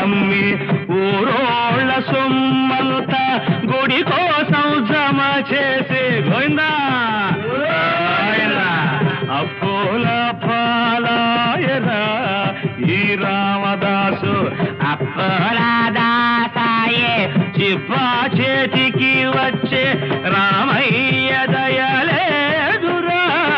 అమ్మి ఊరోళ్ళ సొమ్మంతా గుడి కోసం జమ చేసి గోవిందా గోవిందా. అప్పుల పాలాయరా ఈ రామదాసు అప్పలాదాసాయే చిప్పా చేతికి వచ్చే రామయ్య దయలేదురా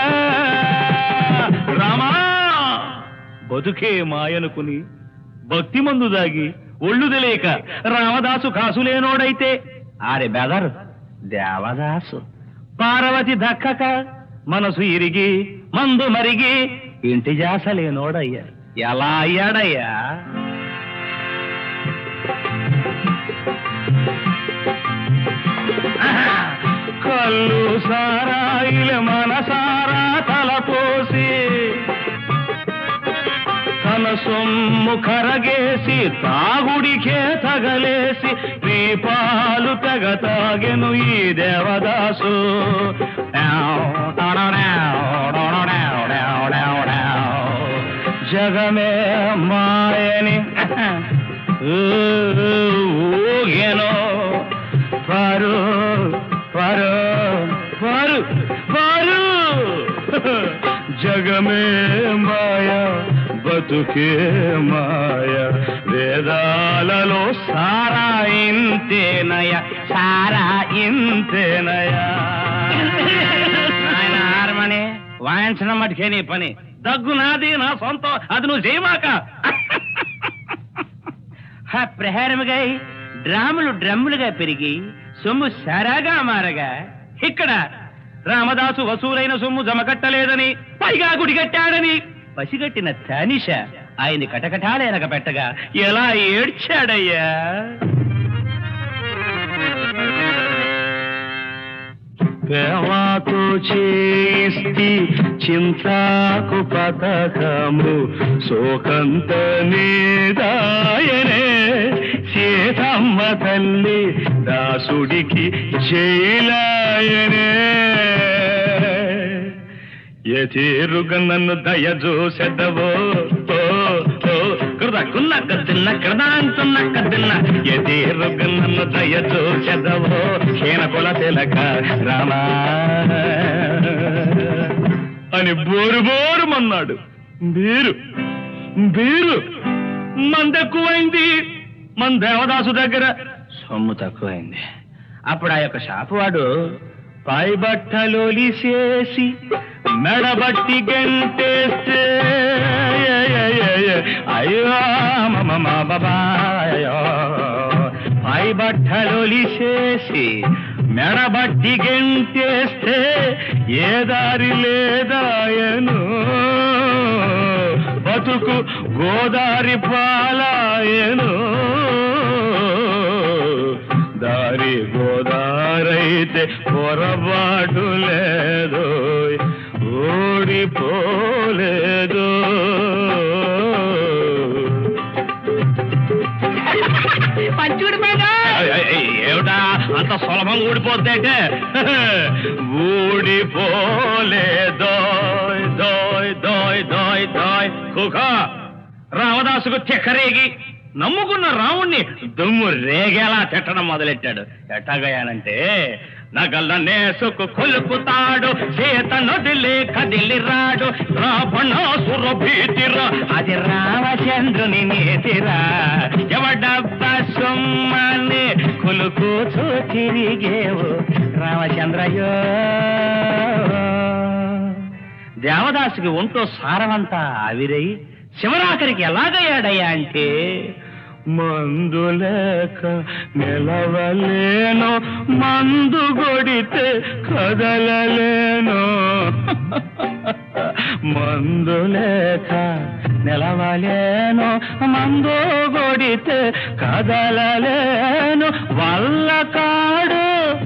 రామా బతుకే మాయనుకుని భక్తి మందు దాగి ఒళ్ళు తెలియక రామదాసు కాసులేనోడైతే ఆరే బెదరు దేవదాసు పార్వతి దక్కక మనసు ఇరిగి మందు మరిగి ఇంటి జాసలేనోడయ్యా ఎలా అయ్యాడయ్యా కళ్ళు సారాయిల మనసారా తలపోసి తన సొమ్ము కరగేసి తాగుడికే తగలేసి నీ పాలు తెగ తాగెను ఈ దేవదాసు జగమే మాయని ఊగెను పరు పరు పరు పరు జగమే మాయ బతుకే మాయ వేదాలలో సారా ఇంతేనయ సారా ఇంతేనయ నాయన హారమని వాయించడం మటుకే నీ పని దగ్గు నాది నా సొంతం అది నువ్వు చేయమాక హ ప్రహారముగా డ్రాములు డ్రమ్ములుగా పెరిగి సొమ్ము సరాగా మారగా ఇక్కడ రామదాసు వసూలైన సొమ్ము జమకట్టలేదని పైగా గుడి కట్టాడని పసిగట్టిన తానిష ఆయన్ని కటకటాలేనక పెట్టగా ఎలా ఏడ్చాడయ్యా ప్రేమతో చేయిస్తి చింతాకు పథకము శోకంత నీదాయనే సీతమ్మ తల్లి దాసుడికి జైలాయనే ఎతీరుగ నన్ను దయజూసెదవో ఓ ఓ కృదకున్న కద్దిన్న కృదాంతున్న కద్దిన్న ఎతీరుగ నన్ను దయజూసెదవో క్షీణ కుల తిలక రామా అని బోరు బోరుమన్నాడు బీరు బీరు మందెక్కువైంది మన దేవదాసు దగ్గర సొమ్ము తక్కువైంది అప్పుడు ఆ యొక్క షాపువాడు పై బట్టలోలిసేసి మెడబట్టి గంటేస్తే అయ్యో మమ బాబాయో పై బట్టలోలిసేసి మెడబట్టి గంటేస్తే ఏ దారి లేదాయను బతుకు గోదారి పాలాయను దారి గోదారైతే పొరపాటు లేదు ఓడిపోలేదు పంచుడు మీద ఏయ్, ఏయ్, ఏయ్, ఏమిటా అంత సులభం ఊడిపోద్దంటే ఊడిపోలేదోయ్ దోయ్ దోయ్ దోయ్ దోయ్ కుక రామదాసుకు చెక్కరేగి నమ్ముకున్న రావుణ్ణి దుమ్ము రేగేలా తిట్టడం మొదలెట్టాడు ఎట్టగయానంటే నగలనేసుకు కొలుపుతాడు చేత నొదిలి కదిలి రాడు రావణాసుర భీతిరా అది రామచంద్రుని నేతిరా ఎవడబ్బ సొమ్మని కులుకూచు తిరిగేవు రామచంద్రయ్యో దేవదాసుకి ఒంటో సారమంతా ఆవిరై శివరాఖరికి ఎలాగయ్యాడయ్యా అంటే మందు లేక నిలవలేను మందు కొడితే కదలలేను మందు లేక నిలవలేను మందు కొడితే కదలలేను వల్ల కాడు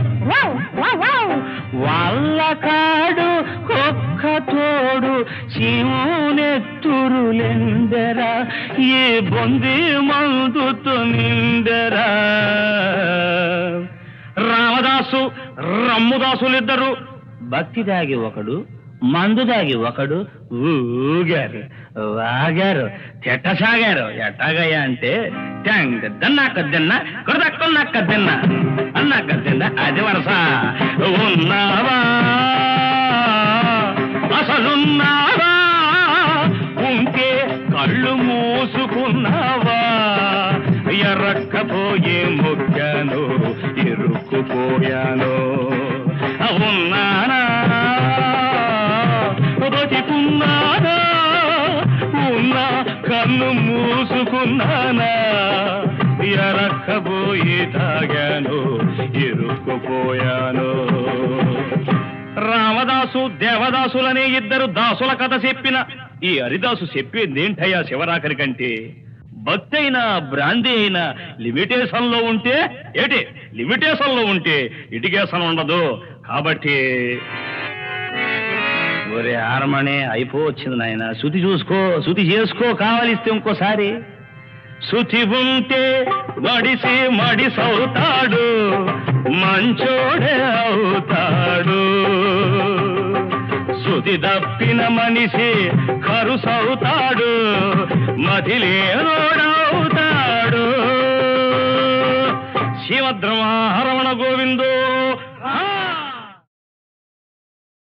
వాళ్ళ కాడు కుక్క తోడు శివునెత్తురులెందరా ఈ బొంది మందుతో నిండరా రామదాసు రమ్ముదాసులిద్దరు భక్తి దాగి ఒకడు మందు దాగి ఒకడు ఊగారు వాగారు చెట్టసాగారు ఎట్టాగయ్యా అంటే ట్యాంగ్ దన్నా కద్దెన్న కొరదక్కన్న కద్దెన్న అన్న కద్దెన్న అది వరస ఉన్నావా అసలున్నావా ఉంటే కళ్ళు మూసుకున్నావా ఎర్రక్కపోయే మొక్కాను ఇరుక్కుపోయాను ఉన్నానా బతికున్నానా ఉన్నా కన్ను మూసుకున్నానా ఎరక్కబోయి తాగాను ఇరుక్కుపోయాను రామదాసు దేవదాసులనే ఇద్దరు దాసుల కథ చెప్పిన ఈ హరిదాసు చెప్పేదేంటయ్యా శివరాకరి కంటే భక్తి అయినా బ్రాంతి అయినా లిమిటేషన్ లో ఉంటే ఏటి లిమిటేషన్ లో ఉంటే ఇటికేషన్ ఉండదు కాబట్టి ఒరే ఆరమణి అయిపోవచ్చింది నాయన శృతి చూసుకో శృతి చేసుకో కావలిస్తే ఇంకోసారి శుచి ఉంటే మడిసి మడిసవుతాడు మంచోడే అవుతాడు శృతి తప్పిన మనిషి కరుసవుతాడు మతిలేనోడవుతాడు శివద్రమారమణ గోవిందో